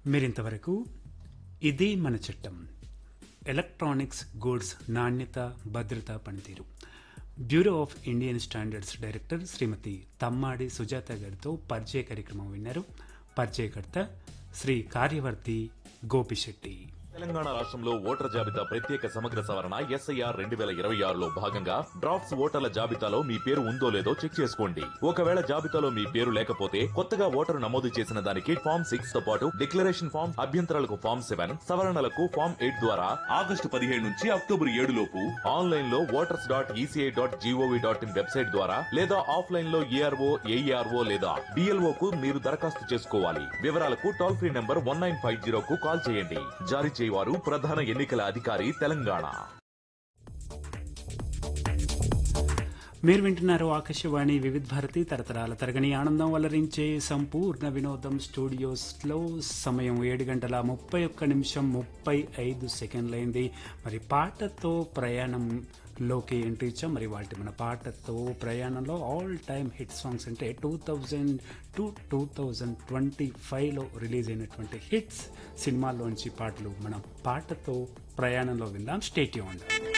మీరింతవరకు ఇది మన చట్టం ఎలక్ట్రానిక్స్ గూడ్స్ నాణ్యత భద్రత పనితీరు bureau of Indian standards director Shrimati Tammadi Sujatha గారితో పరిచయ కార్యక్రమం విన్నారు పరిచయకర్త శ్రీ కార్యవర్తి గోపిశెట్టి తెలంగాణ రాష్ట్రంలో ఓటర్ జాబితా ప్రత్యేక సమగ్ర సవరణ ఎస్ఐఆర్ రెండు వేల ఇరవై ఆరులో భాగంగా డ్రాఫ్ట్స్ ఓటర్ల జాబితాలో మీ పేరు ఉందో లేదో చెక్ చేసుకోండి ఒకవేళ జాబితాలో మీ పేరు లేకపోతే కొత్తగా ఓటరు నమోదు చేసిన దానికి ఫామ్ సిక్స్ తో పాటు డిక్లరేషన్ ఫామ్ అభ్యంతరాలకు ఫామ్ సెవెన్ సవరణలకు ఫామ్ ఎయిట్ ద్వారా ఆగస్టు పదిహేడు నుంచి అక్టోబర్ ఏడు లోపు ఆన్లైన్ లో voters dot ECI dot GOV dot in website ద్వారా లేదా ఆఫ్లైన్ లో ఏఆర్ఓ ఏఈఆర్ఓ లేదా డిఎల్ఓ కు మీరు దరఖాస్తు చేసుకోవాలి వివరాలకు toll free number one nine five zero కు కాల్ చేయండి జారీ చేయవారు ప్రధాన ఎన్నికల అధికారి తెలంగాణ మీరు వింటున్నారు ఆకాశవాణి వివిధ భారతి తరతరాల తరగని ఆనందం వలరించే సంపూర్ణ వినోదం స్టూడియోస్లో సమయం ఏడు గంటల ముప్పై ఒక్క నిమిషం ముప్పై ఐదు సెకండ్లైంది మరి పాటతో ప్రయాణంలోకి ఎంట్రీ ఇచ్చాం మరి వాటి మన పాటతో ప్రయాణంలో ఆల్ టైమ్ హిట్ సాంగ్స్ అంటే two thousand to two thousand twenty ఫైవ్లో రిలీజ్ అయినటువంటి హిట్స్ సినిమాల్లోంచి పాటలు మనం పాటతో ప్రయాణంలో విందాం స్టేట్యూ ఉండాలి